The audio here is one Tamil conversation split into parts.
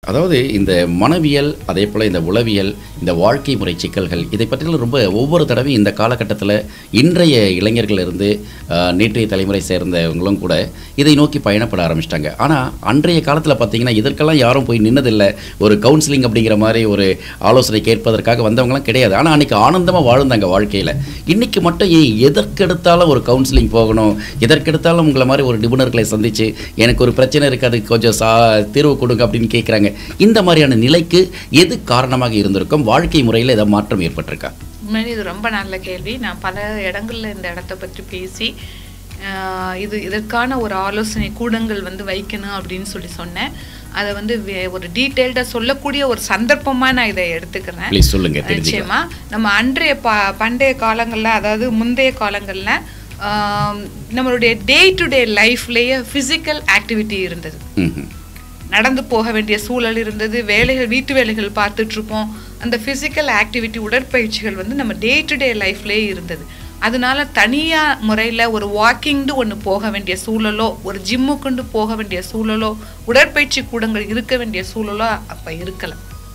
அதாவது இந்த மனவியல் அதே போல் இந்த உளவியல் இந்த வாழ்க்கை முறை சிக்கல்கள் இதை பற்றிலாம் ரொம்ப ஒவ்வொரு தடவையும் இந்த காலகட்டத்தில் இன்றைய இளைஞர்கள் இருந்து ஆஹ், நேற்றைய தலைமுறை சேர்ந்தவங்களும் கூட இதை நோக்கி பயணப்பட ஆரம்பிச்சிட்டாங்க ஆனால் அன்றைய காலத்தில் பார்த்தீங்கன்னா இதற்கெல்லாம் யாரும் போய் நின்னதில்லை ஒரு கவுன்சிலிங் அப்படிங்கிற மாதிரி ஒரு ஆலோசனை கேட்பதற்காக வந்தவங்கலாம் கிடையாது ஆனால் அன்றைக்கி ஆனந்தமாக வாழ்ந்தாங்க வாழ்க்கையில் இன்றைக்கி மட்டும் ஏன் எதற்கெடுத்தாலும் ஒரு கவுன்சிலிங் போகணும் எதற்கெடுத்தாலும் உங்களை மாதிரி ஒரு நிபுணர்களை சந்தித்து எனக்கு ஒரு பிரச்சனை இருக்குது அதுக்கு கொஞ்சம் சா தீர்வு கொடுங்க அப்படின்னு கேட்குறாங்க இந்த மாதிரியான நிலைக்கு எது காரணமாக இருந்திருக்கும் வாழ்க்கை முறையில் ஏதாவது மாற்றம் ஏற்பட்டிருக்கா உண்மையிலே இது ரொம்ப நல்ல கேள்வி நான் பல இடங்கள்ல இந்த இடத்த பற்றி பேசி ஆஹ், இது இதற்கான ஒரு ஆலோசனை கூடங்கள் வந்து வைக்கணும் அப்படின்னு சொல்லி சொன்னேன் அதை வந்து வே- ஒரு டீட்டெயில்டாக சொல்லக்கூடிய ஒரு சந்தர்ப்பமா நான் இதை எடுத்துக்கிறேன் ப்ளீஸ் சொல்லுங்க தெரிஞ்சுக்கலாம் நிச்சயமா நம்ம அன்றைய ப பண்டைய காலங்கள்ல அதாவது முந்தைய காலங்கள்ல ஆம், நம்மளுடைய டே டு டே லைஃப்லேயே ஃபிசிக்கல் ஆக்டிவிட்டி இருந்தது ம்ஹும். நடந்து போக வேண்டிய சூழல் இருந்தது வேலைகள் வீட்டு வேலைகள் பார்த்துட்டு இருப்போம் அந்த ஃபிசிக்கல் ஆக்டிவிட்டி உடற்பயிற்சிகள் வந்து நம்ம டே டு டே லைஃப்லேயே இருந்தது அதனால தனியா முறையில் ஒரு வாக்கிங்னு ஒன்று போக வேண்டிய சூழலோ ஒரு ஜிம்முக்குண்டு போக வேண்டிய சூழலோ உடற்பயிற்சி கூடங்கள் இருக்க வேண்டிய சூழலோ அப்போ இருக்கல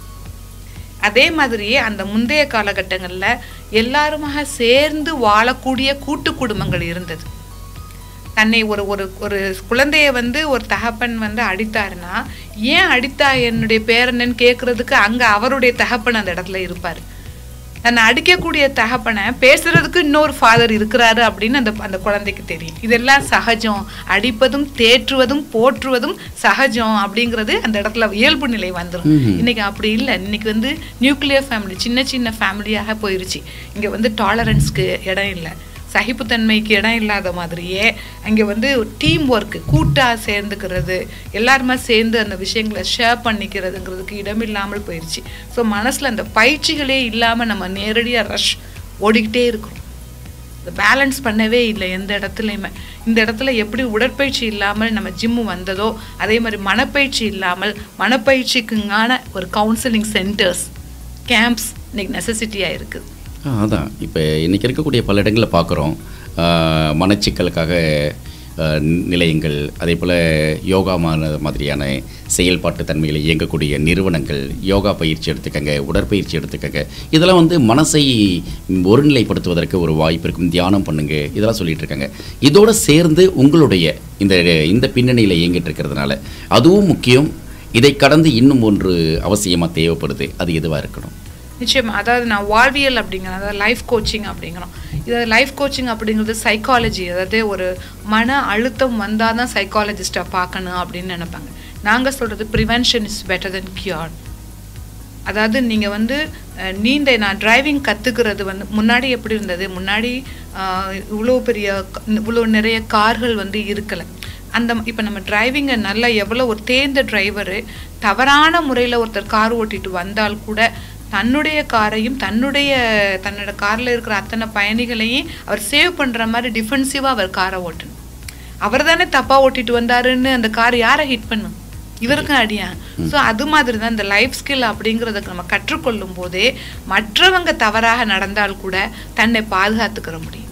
அதே மாதிரியே அந்த முந்தைய காலகட்டங்கள்ல எல்லாருமாக சேர்ந்து வாழக்கூடிய கூட்டு குடும்பங்கள் இருந்தது தன்னை ஒரு ஒரு ஒரு குழந்தைய வந்து ஒரு தகப்பன் வந்து அடித்தாருன்னா ஏன் அடித்தா என்னுடைய பேரனன்னு கேட்கறதுக்கு அங்க அவருடைய தகப்பன் அந்த இடத்துல இருப்பாரு தன்னை அடிக்கக்கூடிய தகப்பனை பேசுறதுக்கு இன்னொரு ஃபாதர் இருக்கிறாரு அப்படின்னு அந்த அந்த குழந்தைக்கு தெரியும் இதெல்லாம் சகஜம் அடிப்பதும் தேற்றுவதும் போற்றுவதும் சகஜம் அப்படிங்கிறது அந்த இடத்துல இயல்பு நிலை வந்துடும் இன்னைக்கு அப்படி இல்லை இன்னைக்கு வந்து நியூக்ளியர் ஃபேமிலி சின்ன சின்ன ஃபேமிலியாக போயிருச்சு இங்க வந்து டாலரன்ஸ்க்கு இடம் இல்லை சகிப்புத்தன்மைக்கு இடம் இல்லாத மாதிரியே அங்கே வந்து டீம் ஒர்க்கு கூட்டாக சேர்ந்துக்கிறது எல்லாருமே சேர்ந்து அந்த விஷயங்களை ஷேர் பண்ணிக்கிறதுங்கிறதுக்கு இடம் இல்லாமல் போயிடுச்சு ஸோ மனசில் அந்த பயிற்சிகளே இல்லாமல் நம்ம நேரடியாக ரஷ் ஓடிக்கிட்டே இருக்கிறோம் இந்த பேலன்ஸ் பண்ணவே இல்லை எந்த இடத்துலையுமே இந்த இடத்துல எப்படி உடற்பயிற்சி இல்லாமல் நம்ம ஜிம்மு வந்ததோ அதே மாதிரி மனப்பயிற்சி இல்லாமல் மனப்பயிற்சிக்குங்கான ஒரு கவுன்சிலிங் சென்டர்ஸ் கேம்ப்ஸ் இன்னைக்கு நெசசிட்டியாக இருக்குது ஆ, அதான் இப்போ இன்றைக்கி இருக்கக்கூடிய பல இடங்களில் பார்க்குறோம் மனச்சிக்கலுக்காக ஆ, நிலையங்கள் அதே போல் யோகா மா- மாதிரியான செயல்பாட்டு தன்மையில் இயங்கக்கூடிய நிறுவனங்கள் யோகா பயிற்சி எடுத்துக்கங்க உடற்பயிற்சி எடுத்துக்கங்க இதெல்லாம் வந்து மனசை ஒருநிலைப்படுத்துவதற்கு ஒரு வாய்ப்பு இருக்கும் தியானம் பண்ணுங்க இதெல்லாம் சொல்லிட்டு இருக்காங்க இதோட சேர்ந்து உங்களுடைய இந்த இந்த பின்னணியில் இயங்கிட்டு இருக்கிறதுனால அதுவும் முக்கியம் இதை கடந்து இன்னும் ஒன்று அவசியமாக தேவைப்படுது அது எதுவாக இருக்கணும் நிச்சயமா அதாவது நான் வாழ்வியல் அப்படிங்கிறேன் அதாவது லைஃப் கோச்சிங் அப்படிங்கிறோம் இது லைஃப் கோச்சிங் அப்படிங்கிறது சைக்காலஜி அதாவது ஒரு மன அழுத்தம் வந்தால் தான் சைக்காலஜிஸ்ட்டை பார்க்கணும் அப்படின்னு நினைப்பாங்க நாங்கள் சொல்கிறது prevention is better than cure அதாவது நீங்கள் வந்து அஹ், நீந்த நான் டிரைவிங் கற்றுக்கிறது வந்து முன்னாடி எப்படி இருந்தது முன்னாடி அஹ், இவ்வளோ பெரிய க- இவ்வளோ நிறைய கார்கள் வந்து இருக்கலை அந்த இப்போ நம்ம டிரைவிங்கை நல்லா எவ்வளோ ஒரு தேர்ந்த டிரைவரு தவறான முறையில் ஒருத்தர் கார் ஓட்டிட்டு வந்தால் கூட தன்னுடைய காரையும் தன்னுடைய தன்னோட காரில் இருக்கிற அத்தனை பயணிகளையும் அவர் சேவ் பண்ணுற மாதிரி டிஃபென்சிவாக அவர் காரை ஓட்டணும் அவர் தானே தப்பாக ஓட்டிட்டு வந்தாருன்னு அந்த கார் யாரை ஹிட் பண்ணும் இவருக்கும் அடியா ஸோ அது மாதிரி தான் இந்த லைஃப் ஸ்கில் அப்படிங்கிறத நம்ம கற்றுக்கொள்ளும் போதே மற்றவங்க தவறாக நடந்தால் கூட தன்னை பாதுகாத்துக்கிற முடியும்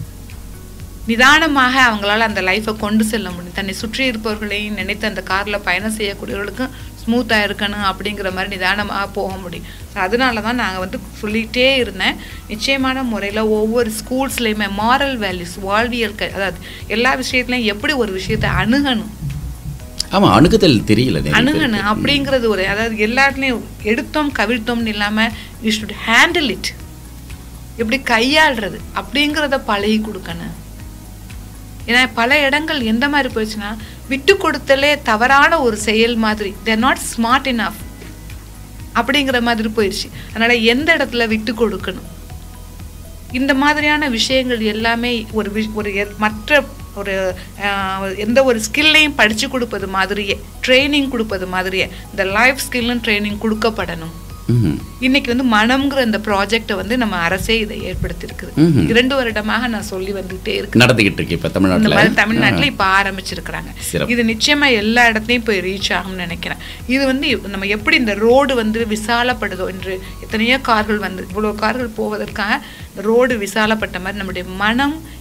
நிதானமாக அவங்களால அந்த லைஃப்பை கொண்டு செல்ல முடியும் தன்னை சுற்றி இருப்பவர்களையும் நினைத்து அந்த காரில் பயணம் செய்யக்கூடியவர்களுக்கும் ஸ்மூத்தாக இருக்கணும் அப்படிங்கிற மாதிரி நிதானமாக போக முடியும் ஸோ அதனால தான் நாங்கள் வந்து சொல்லிகிட்டே இருந்தேன் நிச்சயமான முறையில் ஒவ்வொரு ஸ்கூல்ஸ்லேயுமே மாரல் வேல்யூஸ் வாழ்வியல் க அதாவது எல்லா விஷயத்துலையும் எப்படி ஒரு விஷயத்தை அணுகணும் ஆமாம் அணுகுதல் தெரியல நிறைய பேருக்கு. அணுகணும் அப்படிங்கிறது ஒரு அதாவது எல்லாத்துலேயும் எடுத்தோம் கவிழ்த்தோம்னு இல்லாமல் யூ ஷுட் ஹேண்டில் இட் எப்படி கையாளுறது அப்படிங்கிறத பழகி கொடுக்கணும் ஏன்னா பல இடங்கள் எந்த மாதிரி போயிடுச்சுன்னா விட்டு கொடுத்தலே தவறான ஒரு செயல் மாதிரி தேர் நாட் ஸ்மார்ட் இனஃப் அப்படிங்கிற மாதிரி போயிடுச்சு அதனால எந்த இடத்துல விட்டு கொடுக்கணும் இந்த மாதிரியான விஷயங்கள் எல்லாமே ஒரு விஷ்- ஒரு எ- மற்ற ஒரு ஆஹ், எந்த ஒரு ஸ்கில்லையும் படித்து கொடுப்பது மாதிரியே ட்ரைனிங் கொடுப்பது மாதிரியே இந்த லைஃப் ஸ்கில்லும் ட்ரைனிங் கொடுக்கப்படணும் ம்ஹும். இன்னைக்கு வந்து மனம்ங்கிற இந்த ப்ராஜெக்டை வந்து நம்ம அரசே இதை ஏற்படுத்தியிருக்குது ம்ஹும். இரண்டு வருடமாக நான் சொல்லி வந்துகிட்டே இருக்கேன் நடந்துகிட்டு இருக்கு இப்போ இந்த தமிழ்நாட்டில் மாதிரி தமிழ்நாட்டுல இப்ப ஆரம்பிச்சிருக்கிறாங்க சிறப்பு. இது நிச்சயமா எல்லா இடத்துலயும் போய் ரீச் ஆகும்னு நினைக்கிறேன் இது வந்து நம்ம எப்படி இந்த ரோடு வந்து விசாலப்படுதோ என்று எத்தனையோ கார்கள் வந்து இவ்வளோ கார்கள் போவதற்காக ரோடு விசாலப்பட்ட மாதிரி நம்முடைய மனம்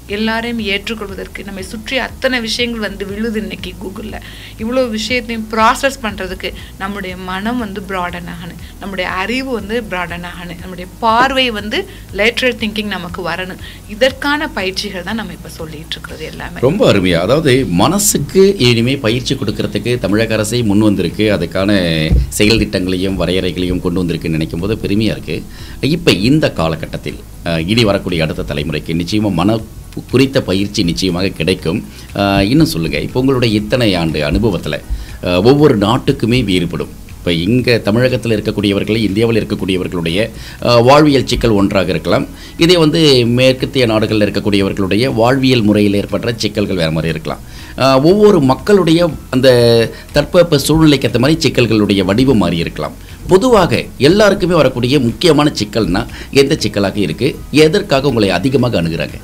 எல்லாரையும் ஏற்றுக்கொள்வதற்கு நம்மை சுற்றி அத்தனை விஷயங்கள் வந்து விழுது இன்னைக்கு கூகுளில் இவ்வளோ விஷயத்தையும் ப்ராசஸ் பண்ணுறதுக்கு நம்முடைய மனம் வந்து ப்ராடன் ஆகணும் நம்முடைய அறிவு வந்து ப்ராடன் ஆகணும் நம்முடைய பார்வை வந்து லேட்ரல் திங்கிங் நமக்கு வரணும் இதற்கான பயிற்சிகள் தான் நம்ம இப்போ சொல்லிட்டு இருக்கிறது எல்லாமே ரொம்ப அருமையா அதாவது மனசுக்கு இனிமே பயிற்சி கொடுக்கறதுக்கு தமிழக அரசே முன் வந்திருக்கு அதுக்கான செயல் திட்டங்களையும் வரையறைகளையும் கொண்டு வந்திருக்குன்னு நினைக்கும் போது பெருமையா இருக்கு இப்போ இந்த காலகட்டத்தில் அஹ், இனி வரக்கூடிய அடுத்த தலைமுறைக்கு நிச்சயமா மன குறித்த பயிற்சி நிச்சயமாக கிடைக்கும் அஹ், இன்னும் சொல்லுங்க இப்போ உங்களுடைய இத்தனை ஆண்டு அனுபவத்தில் ஒவ்வொரு நாட்டுக்குமே வேறுபடும் இப்போ இங்கே தமிழகத்தில் இருக்கக்கூடியவர்கள் இந்தியாவில் இருக்கக்கூடியவர்களுடைய அஹ், வாழ்வியல் சிக்கல் ஒன்றாக இருக்கலாம் இதே வந்து மேற்கத்திய நாடுகளில் இருக்கக்கூடியவர்களுடைய வாழ்வியல் முறையில் ஏற்படுற சிக்கல்கள் வேறு மாதிரி இருக்கலாம் அஹ், ஒவ்வொரு மக்களுடைய அந்த தட்பவெப்ப சூழ்நிலைக்கு ஏற்ற மாதிரி சிக்கல்களுடைய வடிவம் மாறி இருக்கலாம் பொதுவாக எல்லாருக்குமே வரக்கூடிய முக்கியமான சிக்கல்னா எந்த சிக்கலாக இருக்குது எதற்காக உங்களை அதிகமாக அணுகுறாங்க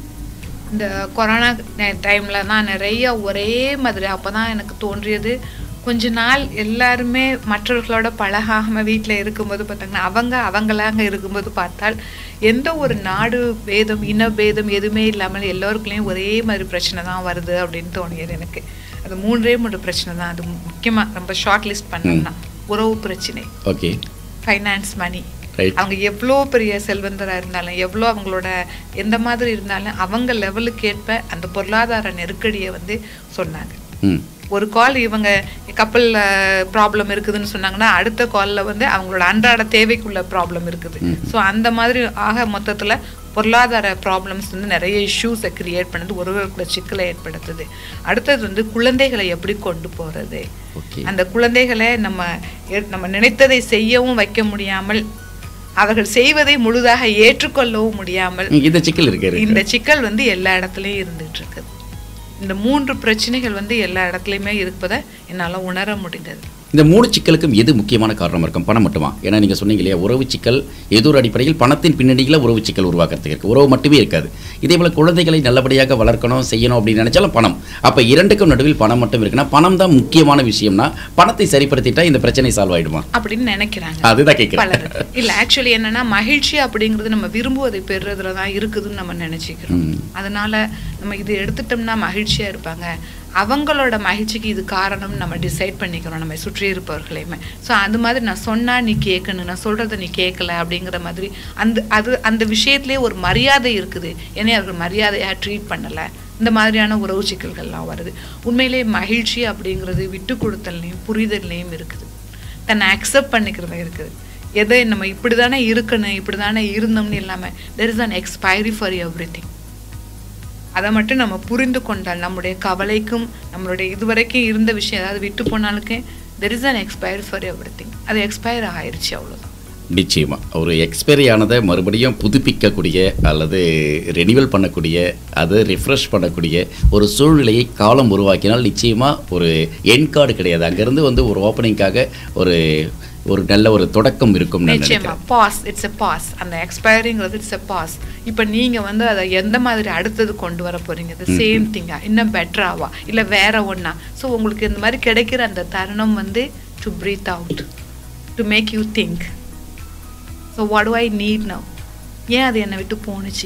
இந்த கொரோனா டைமில் தான் நிறைய ஒரே மாதிரி அப்போ தான் எனக்கு தோன்றியது கொஞ்ச நாள் எல்லாருமே மற்றவர்களோட பழகாம வீட்டில் இருக்கும்போது பார்த்தாங்கன்னா அவங்க அவங்களாங்க இருக்கும்போது பார்த்தால் எந்த ஒரு நாடு பேதம் இன பேதம் எதுவுமே இல்லாமல் எல்லோருக்குள்ளேயும் ஒரே மாதிரி பிரச்சனை தான் வருது அப்படின்னு தோணியது எனக்கு அது மூன்றே மூன்று பிரச்சனை தான் அது முக்கியமாக ரொம்ப ஷார்ட் லிஸ்ட் பண்ணோம்னா உறவு பிரச்சனை ஓகே ஃபைனான்ஸ் மணி ரைட் அவங்க எவ்வளோ பெரிய செல்வந்தராக இருந்தாலும் எவ்வளோ அவங்களோட எந்த மாதிரி இருந்தாலும் அவங்க லெவலுக்கு ஏற்ப அந்த பொருளாதார நெருக்கடியை வந்து சொன்னாங்க ம் ஒரு கால் இவங்க கப்பல் ப்ராப்ளம் இருக்குதுன்னு சொன்னாங்கன்னா அடுத்த காலில் வந்து அவங்களோட அன்றாட தேவைக்குள்ள ப்ராப்ளம் இருக்குது ஸோ அந்த மாதிரி ஆக மொத்தத்தில் பொருளாதார ப்ராப்ளம்ஸ் வந்து நிறைய இஷ்யூஸை கிரியேட் பண்ணுது ஒருவருக்குள்ள சிக்கலை ஏற்படுத்துது அடுத்தது வந்து குழந்தைகளை எப்படி கொண்டு போகிறது ஓகே அந்த குழந்தைகளை நம்ம எ- நம்ம நினைத்ததை செய்யவும் வைக்க முடியாமல் அவர்கள் செய்வதை முழுதாக ஏற்றுக்கொள்ளவும் முடியாமல் இந்த சிக்கல் இருக்கு இருக்கு. இந்த சிக்கல் வந்து எல்லா இடத்துலையும் இருந்துட்டு இருக்குது இந்த மூன்று பிரச்சனைகள் வந்து எல்லா இடத்துலையுமே இருப்பதை என்னால் உணர முடிந்தது இந்த மூணு சிக்கலுக்கும் எது முக்கியமான காரணம் இருக்கும் பணம் மட்டுமா ஏன்னா நீங்கள் சொன்னீங்க இல்லையா உறவு சிக்கல் ஏதோ ஒரு அடிப்படையில் பணத்தின் பின்னணியில் உறவு சிக்கல் உருவாக்குறதுக்கு இருக்கு உறவு மட்டுமே இருக்காது இதே போல் குழந்தைகளை நல்லபடியாக வளர்க்கணும் செய்யணும் அப்படின்னு நினைச்சாலும் பணம் அப்போ இரண்டுக்கும் நடுவில் பணம் மட்டும் இருக்குன்னா பணம் தான் முக்கியமான விஷயம்னா பணத்தை சரிப்படுத்திட்டா இந்த பிரச்சனை சால்வ் ஆயிடுமா அப்படின்னு நினைக்கிறாங்க அதுதான் கேட்குறேன் பலர் இல்ல ஆக்சுவலி என்னன்னா மகிழ்ச்சி அப்படிங்கிறது நம்ம விரும்புவதை பெறுறதுல தான் இருக்குதுன்னு நம்ம நினைச்சுக்கிறோம் ம். அதனால நம்ம இது எடுத்துட்டோம்னா மகிழ்ச்சியா இருப்பாங்க அவங்களோட மகிழ்ச்சிக்கு இது காரணம் நம்ம டிசைட் பண்ணிக்கிறோம் நம்ம சுற்றி இருப்பவர்களையுமே ஸோ அது மாதிரி நான் சொன்னா நீ கேட்கணும் நான் சொல்றதை நீ கேட்கல அப்படிங்கிற மாதிரி அந்த அது அந்த விஷயத்திலே ஒரு மரியாதை இருக்குது என்னை அவர்கள் மரியாதையாக ட்ரீட் பண்ணல இந்த மாதிரியான உறவு சிக்கல்கள்லாம் வருது உண்மையிலேயே மகிழ்ச்சி அப்படிங்கிறது விட்டு கொடுத்தல்லையும் புரிதல்லையும் இருக்குது தன்னை அக்செப்ட் பண்ணிக்கிறதுல இருக்குது எதை நம்ம இப்படி தானே இருக்கணும் இப்படி தானே இருந்தோம்னு இல்லாமல் there is an expiry for everything அதை மட்டும் நம்ம புரிந்து கொண்டால் நம்முடைய கவலைக்கும் நம்மளுடைய இதுவரைக்கும் இருந்த விஷயம் அதாவது விட்டு போனாலுக்கு there is an expire for everything அது எக்ஸ்பயர் ஆயிடுச்சு அவ்வளோதான் நிச்சயமா ஒரு எக்ஸ்பைரி ஆனதை மறுபடியும் புதுப்பிக்கக்கூடிய அல்லது ரெனிவல் பண்ணக்கூடிய அதை ரிஃப்ரெஷ் பண்ணக்கூடிய ஒரு சூழ்நிலையை காலம் உருவாக்கினால் நிச்சயமா ஒரு என் கார்டு கிடையாது அங்கேருந்து வந்து ஒரு ஓப்பனிங்காக ஒரு ஒரு நல்ல ஒரு தொடக்கம் இருக்கும் நான் நிச்சயமா நினைக்கிறேன் பாஸ் இட்ஸ் எ பாஸ் அந்த எக்ஸ்பயரிங்கிறது இட்ஸ் எ பாஸ் இப்போ நீங்க வந்து அதை எந்த மாதிரி அடுத்தது கொண்டு வர போறீங்க இது சேம் திங்கா இன்னும் பெட்டராவா இல்லை வேற ஒண்ணா ஸோ உங்களுக்கு இந்த மாதிரி கிடைக்கிற அந்த தருணம் வந்து to breathe out to make you think so what do I need now ஏன் அது என்னை விட்டு போணுச்சு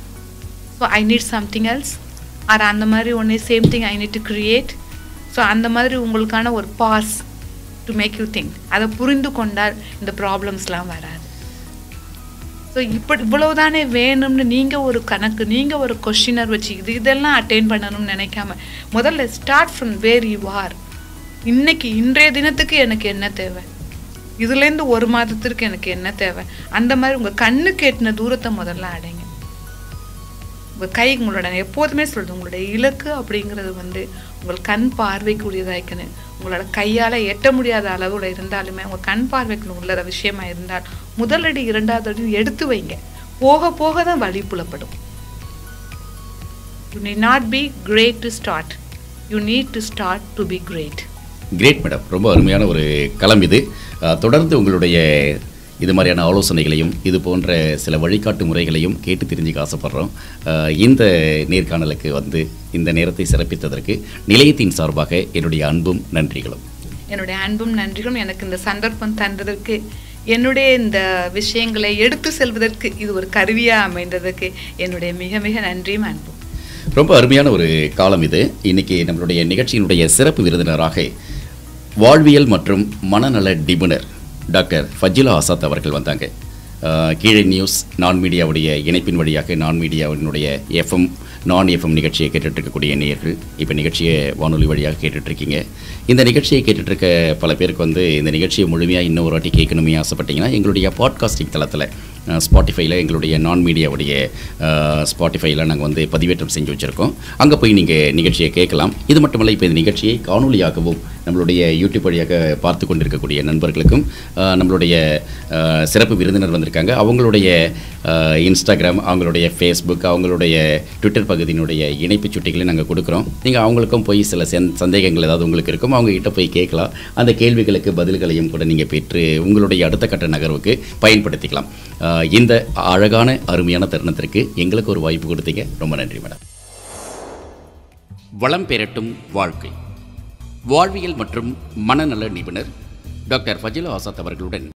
so I need something else or அந்த மாதிரி ஒன்று same thing I need to create so அந்த மாதிரி உங்களுக்கான ஒரு pause to make you think அதை புரிந்து கொண்டால் இந்த ப்ராப்ளம்ஸ்லாம் வராது ஸோ இப்படி இவ்வளவுதானே வேணும்னு நீங்கள் ஒரு கணக்கு நீங்கள் ஒரு கொஷினர் வச்சு இது இதெல்லாம் அட்டைன் பண்ணணும்னு நினைக்காம முதல்ல start from where you are இன்னைக்கு இன்றைய தினத்துக்கு எனக்கு என்ன தேவை இதுலேருந்து ஒரு மாதத்திற்கு எனக்கு என்ன தேவை அந்த மாதிரி உங்கள் கண்ணுக்கு எட்டின தூரத்தை முதல்ல அடைங்க உங்கள் கை உங்களோட நான் எப்போதுமே சொல்றது உங்களுடைய இலக்கு அப்படிங்கிறது வந்து உங்கள் கண் பார்வைக்குரியதாய்க்கணும் உங்களோட கையால் எட்ட முடியாத அளவில் இருந்தாலுமே உங்கள் கண் பார்வைக்கு உள்ள விஷயமா இருந்தால் முதலடி இரண்டாவது அடி எடுத்து வைங்க போக போக தான் வழி புலப்படும் you need not be great to start you need to start to be great great madam ரொம்ப அருமையான ஒரு களம் இது அஹ், தொடர்ந்து உங்களுடைய இது மாதிரியான ஆலோசனைகளையும் இது போன்ற சில வழிகாட்டு முறைகளையும் கேட்டு தெரிஞ்சுக்க ஆசைப்படுறோம் அஹ், இந்த நேர்காணலுக்கு வந்து இந்த நேரத்தை சிறப்பித்ததற்கு நிலையத்தின் சார்பாக என்னுடைய அன்பும் நன்றிகளும் என்னுடைய அன்பும் நன்றிகளும் எனக்கு இந்த சந்தர்ப்பம் தந்ததற்கு என்னுடைய இந்த விஷயங்களை எடுத்து செல்வதற்கு இது ஒரு கருவியாக அமைந்ததற்கு என்னுடைய மிக மிக நன்றியும் அன்பும் ரொம்ப அருமையான ஒரு காலம் இது இன்னைக்கு நம்மளுடைய நிகழ்ச்சியினுடைய சிறப்பு விருந்தினராக வாழ்வியல் மற்றும் மனநல நிபுணர் டாக்டர் ஃபஜிலா ஆசாத் அவர்கள் வந்தாங்க அஹ், கீழே நியூஸ் நான் மீடியாவுடைய இணைப்பின் வழியாக நான் மீடியாவினுடைய எஃப்எம் நான் எஃப்எம் நிகழ்ச்சியை கேட்டுட்டு இருக்கக்கூடிய நேயர்கள் இப்போ நிகழ்ச்சியை வானொலி வழியாக கேட்டுட்டு இருக்கீங்க இந்த நிகழ்ச்சியை கேட்டுட்டு இருக்க பல பேருக்கு வந்து இந்த நிகழ்ச்சியை முழுமையாக இன்னும் ஒரு வாட்டி கேட்கணுமே ஆசைப்பட்டீங்கன்னா எங்களுடைய பாட்காஸ்டிங் தளத்தில் ஸ்பாட்டிஃபைல எங்களுடைய நான் மீடியாவுடைய ஸ்பாட்டிஃபைல நாங்கள் வந்து பதிவேற்றம் செஞ்சு வச்சுருக்கோம் அங்கே போய் நீங்கள் நிகழ்ச்சியை கேட்கலாம் இது மட்டுமல்ல இப்போ இந்த நிகழ்ச்சியை காணொலியாகவும் நம்மளுடைய யூடியூப் வழியாக பார்த்து கொண்டிருக்கக்கூடிய நண்பர்களுக்கும் அஹ், நம்மளுடைய அஹ், சிறப்பு விருந்தினர் வந்திருக்காங்க அவங்களுடைய அஹ், இன்ஸ்டாகிராம் அவங்களுடைய ஃபேஸ்புக் அவங்களுடைய ட்விட்டர் பகுதியினுடைய இணைப்பு சுட்டிகளை நாங்கள் கொடுக்குறோம் நீங்கள் அவங்களுக்கும் போய் சில செந் சந்தேகங்கள் ஏதாவது உங்களுக்கு இருக்கும் அவங்க கிட்ட போய் கேட்கலாம் அந்த கேள்விகளுக்கு பதில்களையும் கூட நீங்கள் பெற்று உங்களுடைய அடுத்த கட்ட நகர்வுக்கு பயன்படுத்திக்கலாம் அஹ், இந்த அழகான அருமையான தருணத்திற்கு எங்களுக்கு ஒரு வாய்ப்பு கொடுத்தீங்க ரொம்ப நன்றி மேடம் வளம் பெறட்டும் வாழ்க்கை வாழ்வியல் மற்றும் மனநல நிபுணர் டாக்டர் ஃபஜிலா ஆசாத் அவர்களுடன்